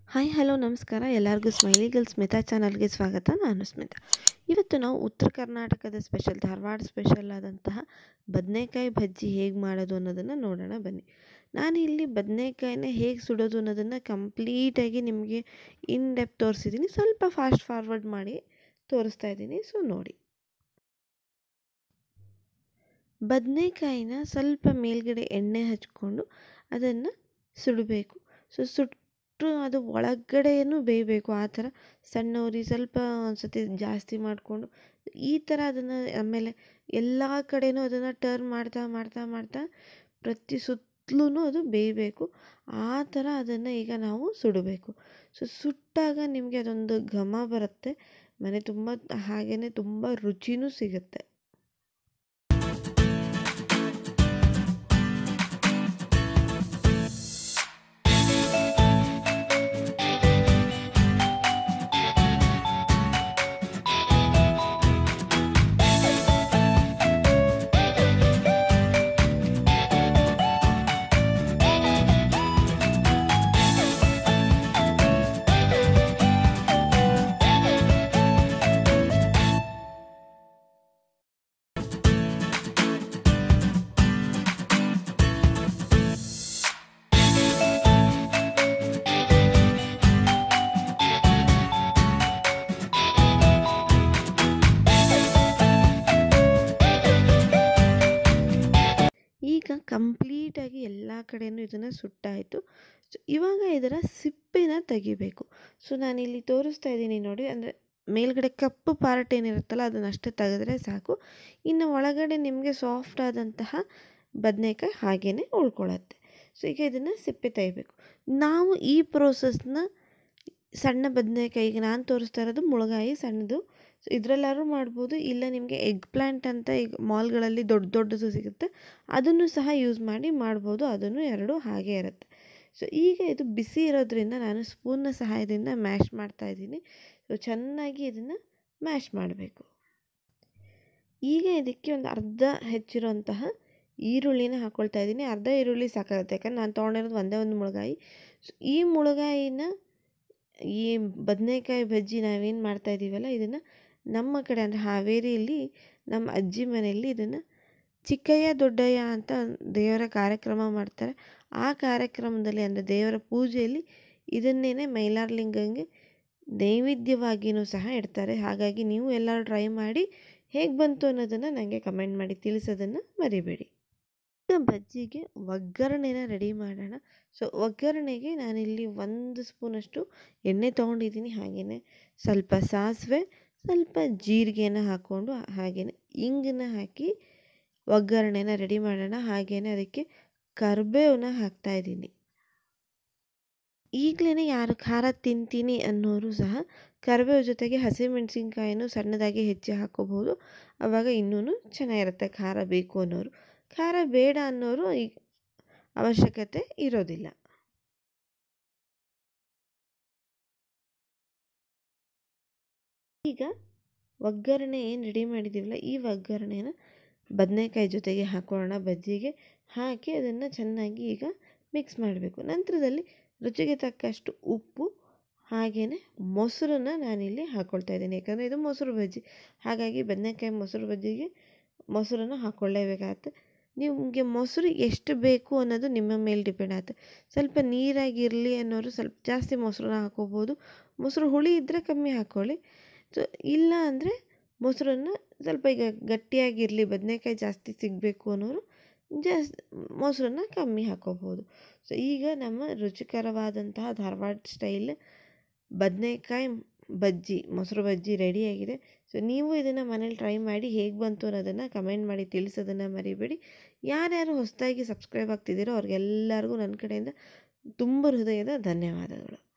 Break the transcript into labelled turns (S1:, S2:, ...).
S1: hi hello ನಮಸ್ಕಾರ ಎಲ್ಲರಿಗೂ smiley girl Smita ಚಾನಲ್ಗೆ ಸ್ವಾಗತ ನಾನು ಸ್ಮಿತಾ ಇವತ್ತು ನಾವು ಉತ್ತರ ಕರ್ನಾಟಕದ ಸ್ಪೆಷಲ್ ಧಾರವಾಡ ಸ್ಪೆಷಲ್ ಆದಂತಹ ಬದನೆಕಾಯಿ ಬಜ್ಜಿ ಹೇಗೆ ಮಾಡೋದು ಅನ್ನೋದನ್ನು ನೋಡೋಣ ಬನ್ನಿ ನಾನು ಇಲ್ಲಿ ಬದನೆಕಾಯಿನ ಹೇಗೆ ಸುಡೋದು ಅನ್ನೋದನ್ನು ಕಂಪ್ಲೀಟಾಗಿ ನಿಮಗೆ ಇನ್ ಡೆಪ್ ತೋರಿಸಿದ್ದೀನಿ ಸ್ವಲ್ಪ ಫಾಸ್ಟ್ ಫಾರ್ವರ್ಡ್ ಮಾಡಿ ತೋರಿಸ್ತಾ ಇದ್ದೀನಿ ಸೊ ನೋಡಿ ಬದನೆಕಾಯಿನ ಸ್ವಲ್ಪ ಮೇಲ್ಗಡೆ ಎಣ್ಣೆ ಹಚ್ಕೊಂಡು ಅದನ್ನು ಸುಡಬೇಕು ಸೊ ಸುಟ್ಟು ಅದು ಒಳಗಡೆಯೂ ಬೇಯಬೇಕು ಆ ಥರ ಸಣ್ಣ ಉರಿ ಸ್ವಲ್ಪ ಒಂದ್ಸತಿ ಜಾಸ್ತಿ ಮಾಡಿಕೊಂಡು ಈ ಥರ ಅದನ್ನು ಆಮೇಲೆ ಎಲ್ಲ ಕಡೆಯೂ ಅದನ್ನು ಟರ್ನ್ ಮಾಡ್ತಾ ಮಾಡ್ತಾ ಮಾಡ್ತಾ ಪ್ರತಿ ಸುತ್ತಲೂ ಅದು ಬೇಯಬೇಕು ಆ ಥರ ಅದನ್ನು ಈಗ ನಾವು ಸುಡಬೇಕು ಸೊ ಸುಟ್ಟಾಗ ನಿಮಗೆ ಅದೊಂದು ಘಮ ಬರುತ್ತೆ ಮನೆ ತುಂಬ ಹಾಗೆಯೇ ತುಂಬ ರುಚಿನೂ ಸಿಗುತ್ತೆ ಈಗ ಕಂಪ್ಲೀಟಾಗಿ ಎಲ್ಲ ಕಡೆಯೂ ಇದನ್ನು ಸುಟ್ಟಾಯಿತು ಸೊ ಇವಾಗ ಇದರ ಸಿಪ್ಪೆನ ತೆಗಿಬೇಕು ಸೊ ನಾನಿಲ್ಲಿ ತೋರಿಸ್ತಾ ಇದ್ದೀನಿ ನೋಡಿ ಅಂದರೆ ಮೇಲ್ಗಡೆ ಕಪ್ಪು ಪಾರ್ಟ್ ಏನಿರುತ್ತಲ್ಲ ಅದನ್ನಷ್ಟೇ ತೆಗೆದ್ರೆ ಸಾಕು ಇನ್ನು ಒಳಗಡೆ ನಿಮಗೆ ಸಾಫ್ಟ್ ಆದಂತಹ ಬದನೆಕಾಯಿ ಹಾಗೇ ಉಳ್ಕೊಳ್ಳುತ್ತೆ ಸೊ ಈಗ ಇದನ್ನು ಸಿಪ್ಪೆ ತೆಗಿಬೇಕು ನಾವು ಈ ಪ್ರೋಸೆಸ್ನ ಸಣ್ಣ ಬದನೆಕಾಯಿ ಈಗ ನಾನು ತೋರಿಸ್ತಾ ಇರೋದು ಮುಳಗಾಯಿ ಸಣ್ಣದು ಸೊ ಇದರಲ್ಲಾದ್ರೂ ಮಾಡ್ಬೋದು ಇಲ್ಲ ನಿಮಗೆ ಎಗ್ ಪ್ಲ್ಯಾಂಟ್ ಅಂತ ಈಗ ಮಾಲ್ಗಳಲ್ಲಿ ದೊಡ್ಡ ದೊಡ್ಡದು ಸಿಗುತ್ತೆ ಅದನ್ನು ಸಹ ಯೂಸ್ ಮಾಡಿ ಮಾಡ್ಬೋದು ಅದನ್ನು ಎರಡು ಹಾಗೆ ಇರುತ್ತೆ ಸೊ ಈಗ ಇದು ಬಿಸಿ ಇರೋದ್ರಿಂದ ನಾನು ಸ್ಪೂನ್ನ ಸಹಾಯದಿಂದ ಮ್ಯಾಶ್ ಮಾಡ್ತಾ ಇದ್ದೀನಿ ಸೊ ಚೆನ್ನಾಗಿ ಇದನ್ನು ಮ್ಯಾಶ್ ಮಾಡಬೇಕು ಈಗ ಇದಕ್ಕೆ ಒಂದು ಅರ್ಧ ಹೆಚ್ಚಿರೋಂತಹ ಈರುಳ್ಳಿನ ಹಾಕ್ಕೊಳ್ತಾ ಇದ್ದೀನಿ ಅರ್ಧ ಈರುಳ್ಳಿ ಸಾಕಾಗುತ್ತೆ ಯಾಕಂದ್ರೆ ನಾನು ತೊಗೊಂಡಿರೋದು ಒಂದೇ ಒಂದು ಮುಳಗಾಯಿ ಸೊ ಈ ಮುಳಗಾಯಿನ ಈ ಬದನೆಕಾಯಿ ಬಜ್ಜಿ ನಾವೇನು ಮಾಡ್ತಾ ಇದ್ದೀವಲ್ಲ ಇದನ್ನು ನಮ್ಮ ಕಡೆ ಅಂದರೆ ಹಾವೇರಿಯಲ್ಲಿ ನಮ್ಮ ಅಜ್ಜಿ ಮನೆಯಲ್ಲಿ ಇದನ್ನು ಚಿಕ್ಕಯ್ಯ ದೊಡ್ಡಯ್ಯ ಅಂತ ದೇವರ ಕಾರ್ಯಕ್ರಮ ಮಾಡ್ತಾರೆ ಆ ಕಾರ್ಯಕ್ರಮದಲ್ಲಿ ಅಂದರೆ ದೇವರ ಪೂಜೆಯಲ್ಲಿ ಇದನ್ನೇ ಮೈಲಾರಲಿಂಗಂಗೆ ನೈವೇದ್ಯವಾಗಿಯೂ ಸಹ ಇಡ್ತಾರೆ ಹಾಗಾಗಿ ನೀವು ಎಲ್ಲರೂ ಟ್ರೈ ಮಾಡಿ ಹೇಗೆ ಬಂತು ಅನ್ನೋದನ್ನು ನನಗೆ ಕಮೆಂಟ್ ಮಾಡಿ ತಿಳಿಸೋದನ್ನು ಮರಿಬೇಡಿ ಈಗ ಬಜ್ಜಿಗೆ ಒಗ್ಗರಣೆನ ರೆಡಿ ಮಾಡೋಣ ಸೊ ಒಗ್ಗರಣೆಗೆ ನಾನಿಲ್ಲಿ ಒಂದು ಸ್ಪೂನಷ್ಟು ಎಣ್ಣೆ ತೊಗೊಂಡಿದ್ದೀನಿ ಹಾಗೆಯೇ ಸ್ವಲ್ಪ ಸಾಸಿವೆ ಸ್ವಲ್ಪ ಜೀರಿಗೆನ ಹಾಕ್ಕೊಂಡು ಹಾಗೆಯೇ ಇಂಗನ್ನ ಹಾಕಿ ಒಗ್ಗರಣೆನ ರೆಡಿ ಮಾಡೋಣ ಹಾಗೆಯೇ ಅದಕ್ಕೆ ಕರಿಬೇವನ್ನ ಹಾಕ್ತಾಯಿದ್ದೀನಿ ಈಗಲೇ ಯಾರು ಖಾರ ತಿಂತೀನಿ ಅನ್ನೋರು ಸಹ ಕರಿಬೇವು ಜೊತೆಗೆ ಹಸಿಮೆಣಸಿನ್ಕಾಯಿನೂ ಸಣ್ಣದಾಗಿ ಹೆಚ್ಚಿ ಹಾಕೋಬೋದು ಆವಾಗ ಇನ್ನೂ ಚೆನ್ನಾಗಿರುತ್ತೆ ಖಾರ ಬೇಕು ಅನ್ನೋರು ಖಾರ ಬೇಡ ಅನ್ನೋರು ಈಗ ಅವಶ್ಯಕತೆ ಇರೋದಿಲ್ಲ ಈಗ ಒಗ್ಗರಣೆ ಏನು ರೆಡಿ ಮಾಡಿದ್ದೀವಲ್ಲ ಈ ಒಗ್ಗರಣೆನ ಬದನೆಕಾಯಿ ಜೊತೆಗೆ ಹಾಕೊಳ್ಳೋಣ ಬಜ್ಜಿಗೆ ಹಾಕಿ ಅದನ್ನು ಚೆನ್ನಾಗಿ ಈಗ ಮಿಕ್ಸ್ ಮಾಡಬೇಕು ನಂತರದಲ್ಲಿ ರುಚಿಗೆ ತಕ್ಕಷ್ಟು ಉಪ್ಪು ಹಾಗೆಯೇ ಮೊಸರನ್ನ ನಾನಿಲ್ಲಿ ಹಾಕ್ಕೊಳ್ತಾ ಇದ್ದೀನಿ ಯಾಕಂದರೆ ಇದು ಮೊಸರು ಬಜ್ಜಿ ಹಾಗಾಗಿ ಬದನೆಕಾಯಿ ಮೊಸರು ಬಜ್ಜಿಗೆ ಮೊಸರನ್ನು ಹಾಕ್ಕೊಳ್ಳೇಬೇಕಾಗತ್ತೆ ನಿಮಗೆ ಮೊಸರು ಎಷ್ಟು ಬೇಕು ಅನ್ನೋದು ನಿಮ್ಮ ಮೇಲೆ ಡಿಪೆಂಡ್ ಆಗುತ್ತೆ ಸ್ವಲ್ಪ ನೀರಾಗಿರಲಿ ಅನ್ನೋರು ಸ್ವಲ್ಪ ಜಾಸ್ತಿ ಮೊಸರನ್ನ ಹಾಕೋಬೋದು ಮೊಸರು ಹುಳಿ ಇದ್ದರೆ ಕಮ್ಮಿ ಹಾಕ್ಕೊಳ್ಳಿ ಸೊ ಇಲ್ಲ ಅಂದರೆ ಮೊಸರನ್ನು ಸ್ವಲ್ಪ ಈಗ ಗಟ್ಟಿಯಾಗಿರಲಿ ಬದನೆಕಾಯಿ ಜಾಸ್ತಿ ಸಿಗಬೇಕು ಅನ್ನೋರು ಜಾಸ್ ಮೊಸರನ್ನ ಕಮ್ಮಿ ಹಾಕೋಬೋದು ಸೊ ಈಗ ನಮ್ಮ ರುಚಿಕರವಾದಂತಹ ಧಾರವಾಡ ಸ್ಟೈಲ್ ಬದನೆಕಾಯಿ ಬಜ್ಜಿ ಮೊಸರು ಬಜ್ಜಿ ರೆಡಿಯಾಗಿದೆ ಸೊ ನೀವು ಇದನ್ನು ಮನೇಲಿ ಟ್ರೈ ಮಾಡಿ ಹೇಗೆ ಬಂತು ಅನ್ನೋದನ್ನು ಕಮೆಂಟ್ ಮಾಡಿ ತಿಳಿಸೋದನ್ನು ಮರಿಬೇಡಿ ಯಾರ್ಯಾರು ಹೊಸದಾಗಿ ಸಬ್ಸ್ಕ್ರೈಬ್ ಆಗ್ತಿದ್ದೀರೋ ಅವ್ರಿಗೆಲ್ಲರಿಗೂ ನನ್ನ ಕಡೆಯಿಂದ ತುಂಬ ಹೃದಯದ ಧನ್ಯವಾದಗಳು